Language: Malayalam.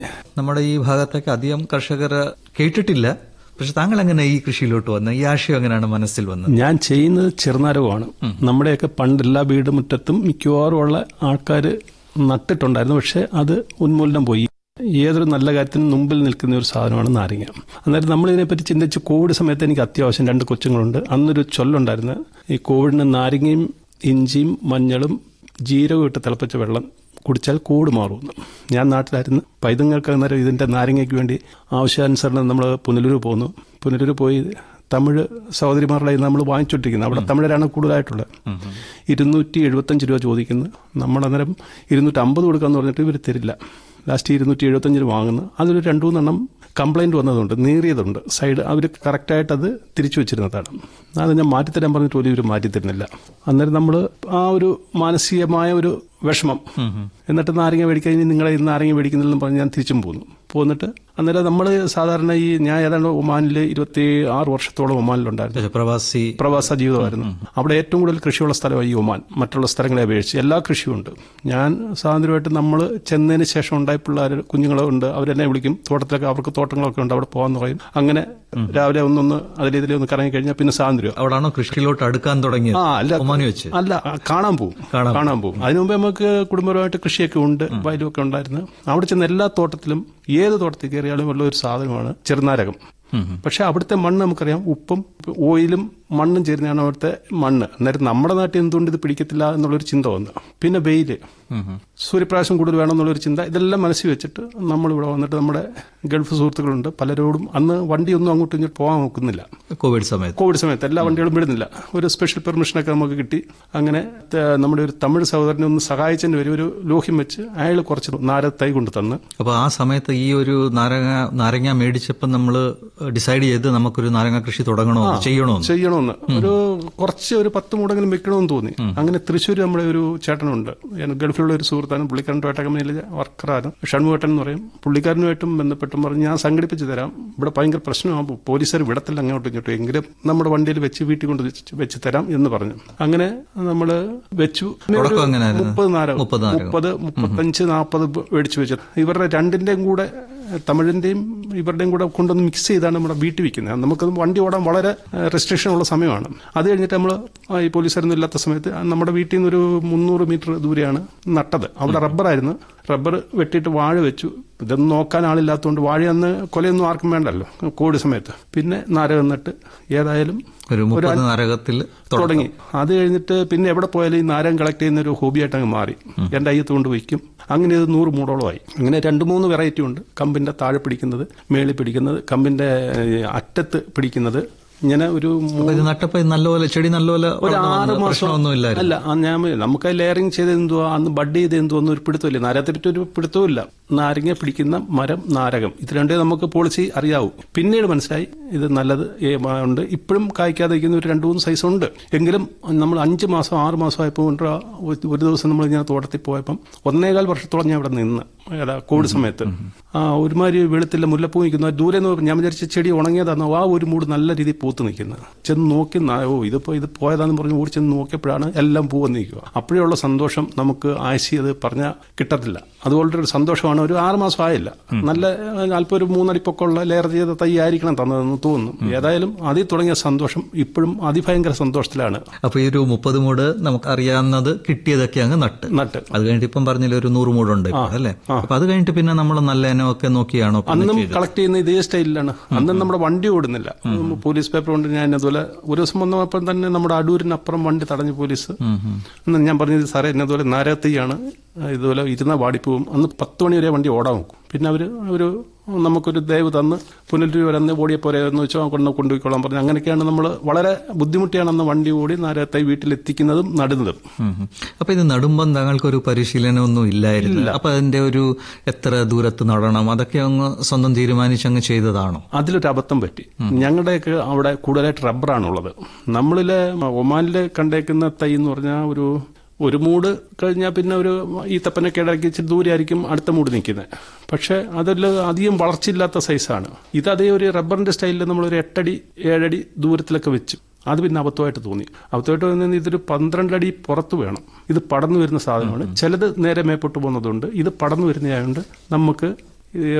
നമ്മുടെ ഈ ഭാഗത്തൊക്കെ അധികം കർഷകർ കേട്ടിട്ടില്ല പക്ഷെ താങ്കൾ എങ്ങനെ ഈ കൃഷിയിലോട്ട് വന്നത് ഈ ആശയം എങ്ങനെയാണ് മനസ്സിൽ വന്നത് ഞാൻ ചെയ്യുന്നത് ചെറുനാരകമാണ് നമ്മുടെയൊക്കെ പണ്ട് എല്ലാ വീട് മുറ്റത്തും മിക്കവാറും ഉള്ള ആൾക്കാർ നട്ടിട്ടുണ്ടായിരുന്നു പക്ഷെ അത് ഉന്മൂലനം പോയി ഏതൊരു നല്ല കാര്യത്തിനും മുമ്പിൽ നിൽക്കുന്ന ഒരു സാധനമാണ് നാരങ്ങ അന്നേരം നമ്മൾ ഇതിനെപ്പറ്റി ചിന്തിച്ച് കോവിഡ് സമയത്ത് എനിക്ക് അത്യാവശ്യം രണ്ട് കൊച്ചുങ്ങളുണ്ട് അന്നൊരു ചൊല്ലുണ്ടായിരുന്നു ഈ കോവിഡിന് നാരങ്ങയും ഇഞ്ചിയും മഞ്ഞളും ജീരകവും ഇട്ട് തിളപ്പിച്ച വെള്ളം കുടിച്ചാൽ കൂട് മാറുമെന്ന് ഞാൻ നാട്ടിലായിരുന്നു പൈതങ്ങൾക്ക് അന്നേരം ഇതിന്റെ നാരങ്ങയ്ക്ക് വേണ്ടി ആവശ്യാനുസരണം നമ്മൾ പുനലൂർ പോന്നു പുനലൂർ പോയി തമിഴ് സഹോദരിമാരുടെ കയ്യിൽ നിന്ന് നമ്മൾ വാങ്ങിച്ചോണ്ടിരിക്കുന്നത് അവിടെ തമിഴരാണ് കൂടുതലായിട്ടുള്ളത് ഇരുന്നൂറ്റി എഴുപത്തഞ്ച് രൂപ ചോദിക്കുന്നു നമ്മൾ അന്നേരം ഇരുന്നൂറ്റി അമ്പത് കൊടുക്കാന്ന് പറഞ്ഞിട്ട് ഇവർ തരില്ല ലാസ്റ്റ് ഇരുന്നൂറ്റി എഴുപത്തഞ്ചിന് വാങ്ങുന്നു അതിലൊരു രണ്ടു മൂന്നെണ്ണം കംപ്ലൈന്റ് വന്നതുണ്ട് നീറിയതുണ്ട് സൈഡ് അവർ കറക്റ്റായിട്ട് അത് തിരിച്ചു വെച്ചിരുന്നതാണ് അത് ഞാൻ മാറ്റിത്തരാൻ പറഞ്ഞിട്ട് പോലും ഇവർ മാറ്റിത്തരുന്നില്ല അന്നേരം നമ്മൾ ആ ഒരു മാനസികമായ ഒരു വിഷമം എന്നിട്ട് നാരങ്ങ മേടിക്കാൻ ഇനി നിങ്ങളെ ഇന്ന് നാരങ്ങ മേടിക്കുന്നില്ലെന്ന് പറഞ്ഞ് ഞാൻ തിരിച്ചും പോന്നു പോന്നിട്ട് അന്നേരം നമ്മൾ സാധാരണ ഈ ഞാൻ ഏതാണ്ട് ഒമാനിൽ ഇരുപത്തി ആറ് വർഷത്തോളം ഒമാനിലുണ്ടായിരുന്നു പ്രവാസി പ്രവാസ ജീവിതമായിരുന്നു അവിടെ ഏറ്റവും കൂടുതൽ കൃഷിയുള്ള സ്ഥലമായി ഈ ഒമാൻ മറ്റുള്ള സ്ഥലങ്ങളെ അപേക്ഷിച്ച് എല്ലാ കൃഷിയുണ്ട് ഞാൻ സ്വാതന്ത്ര്യമായിട്ട് നമ്മൾ ചെന്നതിന് ശേഷം ഉണ്ടായ പിള്ളേർ കുഞ്ഞുങ്ങളുണ്ട് അവരെന്നെ വിളിക്കും തോട്ടത്തിലൊക്കെ അവർക്ക് തോട്ടങ്ങളൊക്കെ ഉണ്ട് അവിടെ പോകാന്ന് പറയും അങ്ങനെ രാവിലെ ഒന്നൊന്ന് അതിലെതിരെ ഒന്ന് കറങ്ങി കഴിഞ്ഞാൽ പിന്നെ സ്വാതന്ത്ര്യം അവിടാണോ കൃഷിയിലോട്ട് അടുക്കാൻ തുടങ്ങിയത് ആ അല്ല ഒമാനി വെച്ച് അല്ല കാണാൻ പോവും കാണാൻ കാണാൻ പോവും അതിനു മുമ്പ് നമുക്ക് കുടുംബപരമായിട്ട് കൃഷിയൊക്കെ ഉണ്ട് വയലുമൊക്കെ ഉണ്ടായിരുന്നു അവിടെ ചെന്ന എല്ലാ തോട്ടത്തിലും ഏത് തോട്ടത്തിൽ കയറിയാലും ഉള്ള ഒരു സാധനമാണ് ചെറുനാരകം പക്ഷെ അവിടുത്തെ മണ്ണ് നമുക്കറിയാം ഉപ്പും ഓയിലും മണ്ണും ചേരുന്നതാണ് അവിടുത്തെ മണ്ണ് അന്നേരം നമ്മുടെ നാട്ടിൽ എന്തുകൊണ്ട് ഇത് പിടിക്കത്തില്ല എന്നുള്ളൊരു ചിന്ത വന്നു പിന്നെ വെയില് സൂര്യപ്രകാശം കൂടുതൽ വേണമെന്നുള്ളൊരു ചിന്ത ഇതെല്ലാം മനസ്സിൽ വെച്ചിട്ട് നമ്മളിവിടെ വന്നിട്ട് നമ്മുടെ ഗൾഫ് സുഹൃത്തുക്കളുണ്ട് പലരോടും അന്ന് വണ്ടിയൊന്നും അങ്ങോട്ടും ഇങ്ങോട്ട് പോകാൻ നോക്കുന്നില്ല കോവിഡ് സമയത്ത് കോവിഡ് സമയത്ത് എല്ലാ വണ്ടികളും വിടുന്നില്ല ഒരു സ്പെഷ്യൽ പെർമിഷനൊക്കെ നമുക്ക് കിട്ടി അങ്ങനെ ത- നമ്മുടെ ഒരു തമിഴ് സഹോദരനെ ഒന്ന് സഹായിച്ചതിന് വരെ ഒരു ലോഹ്യം വെച്ച് അയാൾ കുറച്ച് നാര തൈ കൊണ്ട് തന്ന് അപ്പൊ ആ സമയത്ത് ഈ ഒരു നാരങ്ങ നാരങ്ങ മേടിച്ചപ്പോൾ നമ്മൾ ഡിസൈഡ് ചെയ്ത് നമുക്കൊരു നാരങ്ങ കൃഷി തുടങ്ങണോ ചെയ്യണോ ചെയ്യണമെന്ന് ഒരു കുറച്ച് ഒരു പത്ത് മൂടെങ്കിലും വെക്കണമെന്ന് തോന്നി അങ്ങനെ തൃശ്ശൂർ നമ്മുടെ ഒരു ചേട്ടനുണ്ട് ഞാൻ ഗൾഫിലുള്ള ഒരു സുഹൃത്താണ് പുള്ളിക്കാരൻ ടൊയറ്റ കമ്പനിയിലെ വർക്കറാണ് ഷൺമുഖേട്ടൻ എന്ന് പറയും പുള്ളിക്കാരനുമായിട്ടും ബന്ധപ്പെട്ടും പറഞ്ഞ് ഞാൻ സംഘടിപ്പിച്ച് തരാം ഇവിടെ ഭയങ്കര പ്രശ്നമാകുമ്പോൾ പോലീസുകാർ വിടത്തില്ല അങ്ങോട്ടും ഇങ്ങോട്ടും എങ്കിലും നമ്മുടെ വണ്ടിയിൽ വെച്ച് വീട്ടിൽ കൊണ്ട് വെച്ച് വെച്ച് തരാം എന്ന് പറഞ്ഞു അങ്ങനെ നമ്മൾ വെച്ചു പിന്നെ ഒരു തുടക്കം എങ്ങനെയായിരുന്നു? മുപ്പത് നാരകം മുപ്പത് നാരകം. മുപ്പത് മുപ്പത്തഞ്ച് നാൽപ്പത് മേടിച്ചു വെച്ചു ഇവരുടെ രണ്ടിന്റെയും കൂടെ തമിഴിന്റെയും ഇവരുടെയും കൂടെ കൊണ്ടൊന്ന് മിക്സ് ചെയ്താണ് നമ്മുടെ വീട്ടിൽ വെക്കുന്നത് നമുക്കത് വണ്ടി ഓടാൻ വളരെ റെസ്ട്രിക്ഷൻ ഉള്ള സമയമാണ് അത് കഴിഞ്ഞിട്ട് നമ്മൾ ഈ പോലീസുകാരൊന്നും ഇല്ലാത്ത സമയത്ത് നമ്മുടെ വീട്ടിൽ നിന്ന് ഒരു മുന്നൂറ് മീറ്റർ ദൂരെയാണ് നട്ടത് അവിടെ റബ്ബറായിരുന്നു റബ്ബർ വെട്ടിയിട്ട് വാഴ വെച്ചു ഇതൊന്നും നോക്കാൻ ആളില്ലാത്തതുകൊണ്ട് വാഴ അന്ന് കൊലയൊന്നും ആർക്കും വേണ്ടല്ലോ കോവിഡ് സമയത്ത് പിന്നെ നാരകം നട്ട് ഏതായാലും ഒരു മുപ്പത് നാരകത്തിൽ തുടങ്ങി അത് കഴിഞ്ഞിട്ട് പിന്നെ എവിടെ പോയാലും ഈ നാരകം കളക്ട് ചെയ്യുന്ന ഒരു ഹോബിയായിട്ട് അങ്ങ് മാറി എന്റെ അയ്യത്ത് കൊണ്ട് വയ്ക്കും അങ്ങനെ ഇത് നൂറ് മൂടോളമായി അങ്ങനെ രണ്ട് മൂന്ന് വെറൈറ്റി ഉണ്ട് കമ്പിന്റെ താഴെ പിടിക്കുന്നത് മേളിൽ പിടിക്കുന്നത് കമ്പിന്റെ ഏഹ്, അറ്റത്ത് പിടിക്കുന്നത് ഇങ്ങനെ ഒരു മൂ- അപ്പൊ ഇത് നട്ടപ്പോ ഇത് നല്ലപോലെ ചെടി നല്ലപോലെ ഒരു വളർന്നു ആറ് വന്നു. മാസം പ്രശ്നമൊന്നും ഇല്ലായിരുന്നു അല്ല ആ ഞാൻ നമുക്ക് ലെയറിങ് ചെയ്ത് എന്തുവാ അന്ന് ബഡ് ചെയ്ത് എന്തുവാ ഒരു പിടുത്തമില്ല നാരകത്തെ പറ്റി ഒരു പിടുത്തവും നാരങ്ങ പിടിക്കുന്ന മരം നാരകം ഇത് രണ്ടേ നമുക്ക് പോളിസി അറിയാവൂ പിന്നീട് മനസ്സിലായി ഇത് നല്ലത് ഏ, ഉണ്ട് ഇപ്പോഴും കായ്ക്കാതെ ഇരിക്കുന്ന ഒരു രണ്ട് മൂന്ന് സൈസ് ഉണ്ട് എങ്കിലും നമ്മൾ അഞ്ച് മാസം ആറ് മാസം ആയപ്പോൾ കൊണ്ട് ആ ഒരു- ഒരു ദിവസം നമ്മൾ ഇങ്ങനെ തോട്ടത്തിൽ പോയപ്പം ഒന്നേകാൽ വർഷത്തോളം ഞാൻ ഇവിടെ നിന്ന് ഏതാ കോവിഡ് സമയത്ത് ആ ഒരുമാതിരി വെളുത്തില്ല മുല്ലപ്പൂ നിൽക്കുന്നു ദൂരെ നിന്ന് ഞാൻ വിചാരിച്ച ചെടി ഉണങ്ങിയതാണോ ആ ഒരു മൂട് നല്ല രീതിയിൽ പൂത്ത് നിൽക്കുന്നത് ചെന്ന് നോക്കി ന- ഓ ഇതിപ്പോ ഇത് പോയതാന്ന് പറഞ്ഞ് ഓടി ചെന്ന് നോക്കിയപ്പോഴാണ് എല്ലാം പൂ വന്ന് നിൽക്കുക അപ്പോഴുള്ള സന്തോഷം നമുക്ക് ആശി അത് പറഞ്ഞാൽ കിട്ടത്തില്ല അതുപോലത്തെ ഒരു സന്തോഷമാണ് ഒരു ആറ് മാസം ആയില്ല നല്ല അല്പം ഒരു മൂന്നടി പൊക്കമുള്ള ലെയർ ചെയ്ത തൈ ആയിരിക്കണം തന്നതെന്ന് തോന്നുന്നു ഏതായാലും അതിൽ തുടങ്ങിയ സന്തോഷം ഇപ്പോഴും അതിഭയങ്കര സന്തോഷത്തിലാണ് അപ്പൊ ഈ ഒരു മുപ്പത് മൂട് നമുക്ക് അറിയാവുന്നത് കിട്ടിയതൊക്കെ അങ്ങ് നട്ട് നട്ട് അത് കഴിഞ്ഞിട്ട് ഇപ്പം പറഞ്ഞില്ല ഒരു നൂറ് മൂടുണ്ട് ഇപ്പൊ, അല്ലേ അപ്പൊ അത് കഴിഞ്ഞിട്ട് പിന്നെ നമ്മൾ നല്ല ഇനമൊക്കെ നോക്കിയാണോ പിന്നെ അന്നും ചെയ്തത്? കളക്ട് ചെയ്യുന്ന ഇതേ സ്റ്റൈലിലാണ് അന്നും നമ്മുടെ വണ്ടി ഓടുന്നില്ല പോലീസ് പേപ്പർ കൊണ്ട് ഞാൻ അതുപോലെ ഒരു ദിവസം വന്നപ്പോൾ തന്നെ നമ്മുടെ അടൂരിനപ്പുറം വണ്ടി തടഞ്ഞു പോലീസ് അന്ന് ഞാൻ പറഞ്ഞത് സാറേ എന്നെ നാരകത്തീയാണ് ഇതുപോലെ ഇരുന്ന വാടിപ്പോവും അന്ന് പത്ത് മണി വരെ വണ്ടി ഓടാൻ നോക്കും പിന്നെ അവര് ഒരു നമുക്കൊരു ദയവ് തന്ന് പുനലൂർ വരെ അന്ന് ഓടിയ പോരെ എന്ന് വെച്ചാൽ കൊണ്ട് കൊണ്ടുപോയിക്കോളാൻ പറഞ്ഞു അങ്ങനെയൊക്കെയാണ് നമ്മൾ വളരെ ബുദ്ധിമുട്ടിയാണ് അന്ന് വണ്ടി ഓടി നാരകത്തൈ വീട്ടിലെത്തിക്കുന്നതും നടുന്നതും ഉം ഉം. അപ്പൊ ഇത് നടുമ്പം താങ്കൾക്കൊരു പരിശീലനമൊന്നും ഇല്ലായിരുന്നു അപ്പൊ അതിന്റെ ഒരു എത്ര ദൂരത്ത് നടണം അതൊക്കെ അങ്ങ് സ്വന്തം തീരുമാനിച്ച് അങ്ങ് ചെയ്തതാണോ അതിലൊരു അബദ്ധം പറ്റി ഞങ്ങളുടെയൊക്കെ അവിടെ കൂടുതലായിട്ട് റബ്ബറാണുള്ളത് നമ്മളിലെ ഒമാനില് കണ്ടേക്കുന്ന തൈ എന്ന് പറഞ്ഞാൽ ഒരു ഒരു മൂട് കഴിഞ്ഞാൽ പിന്നെ ഒരു ഈത്തപ്പനൊക്കെ ഇടയ്ക്ക് ഇച്ചിരി ദൂരെയായിരിക്കും അടുത്ത മൂട് നിൽക്കുന്നത് പക്ഷെ അതിൽ അധികം വളർച്ചയില്ലാത്ത സൈസാണ് ഇത് അതേ ഒരു റബ്ബറിന്റെ സ്റ്റൈലിൽ നമ്മളൊരു എട്ടടി ഏഴടി ദൂരത്തിലൊക്കെ വെച്ചു അത് പിന്നെ അബദ്ധമായിട്ട് തോന്നി അബദ്ധമായിട്ട് തോന്നി ഇതൊരു പന്ത്രണ്ട് അടി പുറത്ത് വേണം ഇത് പടന്നു വരുന്ന സാധനമാണ് ചിലത് നേരെ മേപ്പോട്ട് പോകുന്നതുകൊണ്ട് ഇത് പടന്നു വരുന്നതായതുകൊണ്ട് നമുക്ക് ഈ